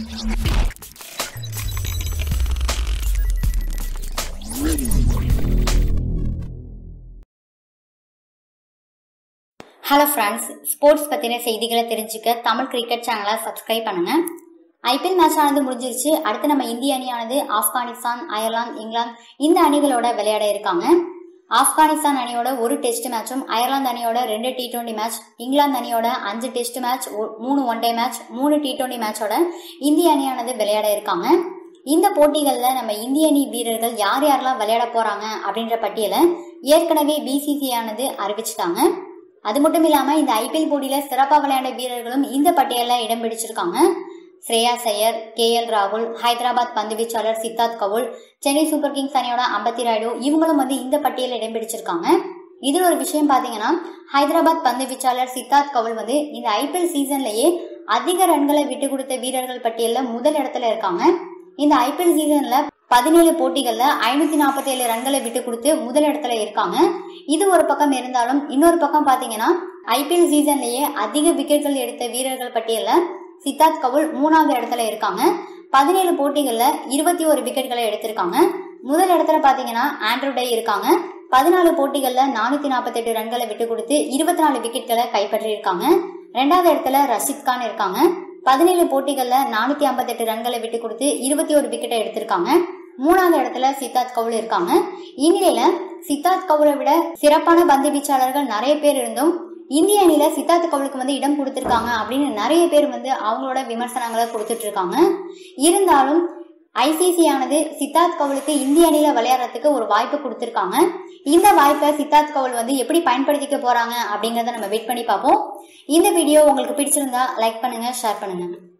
hello friends sports பற்றின செய்திகளை தெரிஞ்சுக்க தமிழ் கிரிக்கெட் சேனலை சப்ஸ்கிரைப் பண்ணுங்க ஐபிஎல் மேட்ச் ஆனது முடிஞ்சிருச்சு அடுத்து நம்ம இந்திய அணியானது ஆப்கானிஸ்தான் அயர்லாந்து இங்கிலாந்து இந்த அணிகளோட விளையாட இருக்காங்க ஆப்கானிஸ்தான் அணியோட ஒரு டெஸ்ட் மேட்சும் அயர்லாந்து அணியோட ரெண்டு டி டுவெண்ட்டி மேட்ச் இங்கிலாந்து அணியோட அஞ்சு டெஸ்ட் மேட்ச் மூணு ஒன் டே மேட்ச் மூணு டி டுவெண்ட்டி மேட்சோட இந்திய அணியானது விளையாட இருக்காங்க இந்த போட்டிகளில் நம்ம இந்திய அணி வீரர்கள் யார் யாரெல்லாம் விளையாட போறாங்க அப்படின்ற பட்டியலை ஏற்கனவே பிசிசி ஆனது அறிவிச்சிட்டாங்க அது மட்டும் இல்லாம இந்த ஐபிஎல் போட்டியில சிறப்பாக விளையாண்ட வீரர்களும் இந்த பட்டியலில் இடம் பிடிச்சிருக்காங்க ஸ்ரேயா சையர் கே எல் ராகுல் ஹைதராபாத் பந்து வீச்சாளர் சித்தார்த் கவுல் சென்னை சூப்பர் கிங்ஸ் அணியோட அம்பத்தி ராயுடு இவங்களும் வந்து இந்த பட்டியலில் இடம் பிடிச்சிருக்காங்க இதில் ஒரு விஷயம் பார்த்தீங்கன்னா ஹைதராபாத் பந்து வீச்சாளர் சித்தார்த் கவுல் வந்து இந்த ஐபிஎல் சீசன்லயே அதிக ரன்களை விட்டு கொடுத்த வீரர்கள் பட்டியலில் முதல் இடத்துல இருக்காங்க இந்த ஐபிஎல் சீசன்ல பதினேழு போட்டிகள்ல ஐநூத்தி நாற்பத்தி ஏழு ரன்களை விட்டு கொடுத்து முதல் இடத்துல இருக்காங்க இது ஒரு பக்கம் இருந்தாலும் இன்னொரு பக்கம் பாத்தீங்கன்னா ஐபிஎல் சீசன்லயே அதிக விக்கெட்கள் எடுத்த வீரர்கள் பட்டியல்ல சித்தார்த் கவுல் மூணாவது இடத்துல இருக்காங்க பதினேழு போட்டிகள்ல இருபத்தி ஒரு விக்கெட்களை எடுத்திருக்காங்க முதல் இடத்துல பாத்தீங்கன்னா ஆண்ட்ரூ டே இருக்காங்க பதினாலு போட்டிகள்ல நானூத்தி நாற்பத்தி எட்டு ரன்களை விட்டு கொடுத்து இருபத்தி நாலு விக்கெட்களை கைப்பற்றி இருக்காங்க ரெண்டாவது இடத்துல ரஷித் கான் இருக்காங்க பதினேழு போட்டிகள்ல நானூத்தி ஐம்பத்தி எட்டு ரன்களை விட்டு கொடுத்து இருபத்தி ஒரு விக்கெட்டை எடுத்திருக்காங்க மூணாவது இடத்துல சித்தார்த் கவுல் இருக்காங்க இந்நிலையில சித்தார்த் கவுலை விட சிறப்பான பந்து வீச்சாளர்கள் நிறைய பேர் இருந்தும் இந்திய அணியில சித்தார்த் கவுலுக்கு வந்து இடம் கொடுத்திருக்காங்க அப்படின்னு நிறைய பேர் வந்து அவங்களோட விமர்சனங்களை கொடுத்துட்டு இருக்காங்க இருந்தாலும் ஐசிசி ஆனது சித்தார்த் கவுலுக்கு இந்திய அணியில விளையாடுறதுக்கு ஒரு வாய்ப்பு கொடுத்திருக்காங்க இந்த வாய்ப்பை சித்தார்த் கவுல் வந்து எப்படி பயன்படுத்திக்க போறாங்க அப்படிங்கறத நம்ம வெயிட் பண்ணி பார்ப்போம் இந்த வீடியோ உங்களுக்கு பிடிச்சிருந்தா லைக் பண்ணுங்க ஷேர் பண்ணுங்க